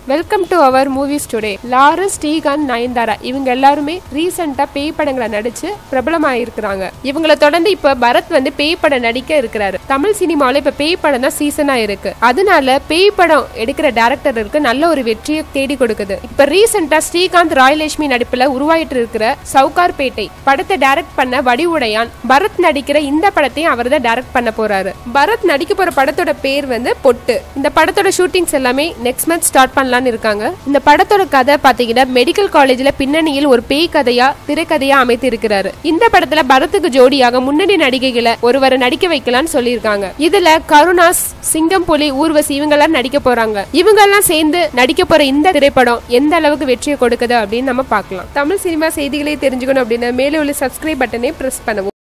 welcome to our movies today Lawrence Srikanth Nayanthara இவங்க எல்லாருமே ரீசெண்டா பேய் படங்களை நடிச்சு பிரபலமாயிருக்கிறாங்க இவங்கள தொடர்ந்து இப்ப பரத் வந்து பேய் படம் நடிக்க இருக்கிறாரு தமிழ் சினிமாவில் இப்ப பேய் படம் தான் சீசனா இருக்கு அதனால பேய் படம் எடுக்கிற டேரக்டருக்கு நல்ல ஒரு வெற்றியை தேடி கொடுக்குது இப்ப ரீசெண்டா ஸ்ரீகாந்த் ராயலட்சுமி நடிப்புல உருவாயிட்டு இருக்கிற சவுகார் பேட்டை படத்தை டைரக்ட் பண்ண வடிவுடையான் பரத் நடிக்கிற இந்த படத்தையும் அவர் தான் டைரக்ட் பண்ண போறாரு பரத் நடிக்க போற படத்தோட பேர் வந்து பொட்டு இந்த படத்தோட ஷூட்டிங்ஸ் எல்லாமே நெக்ஸ்ட் மந்த் ஸ்டார்ட் பண்ணலாம்னு இருக்காங்க இந்த படத்தோட கதை பாத்தீங்கன்னா மெடிக்கல் காலேஜ்ல பின்னணியில் ஒரு பேய் கதையா திரைக்கதையா அமைத்து இருக்கிறாரு இந்த படத்துல பரத்துக்கு ஜோடியாக முன்னணி நடிகைகளை ஒருவரை நடிக்க வைக்கலாம்னு சொல்லியிருக்காங்க இதுல கருணாஸ் சிங்கம் புலி ஊர்வசி இவங்க எல்லாம் நடிக்க போறாங்க இவங்க எல்லாம் சேர்ந்து நடிக்க போற இந்த திரைப்படம் எந்த அளவுக்கு வெற்றியை கொடுக்குது அப்படின்னு நம்ம பார்க்கலாம் தமிழ் சினிமா செய்திகளை தெரிஞ்சுக்கணும் அப்படின்னா மேலே உள்ள சப்ஸ்கிரைப் பட்டனை பிரஸ் பண்ணுவோம்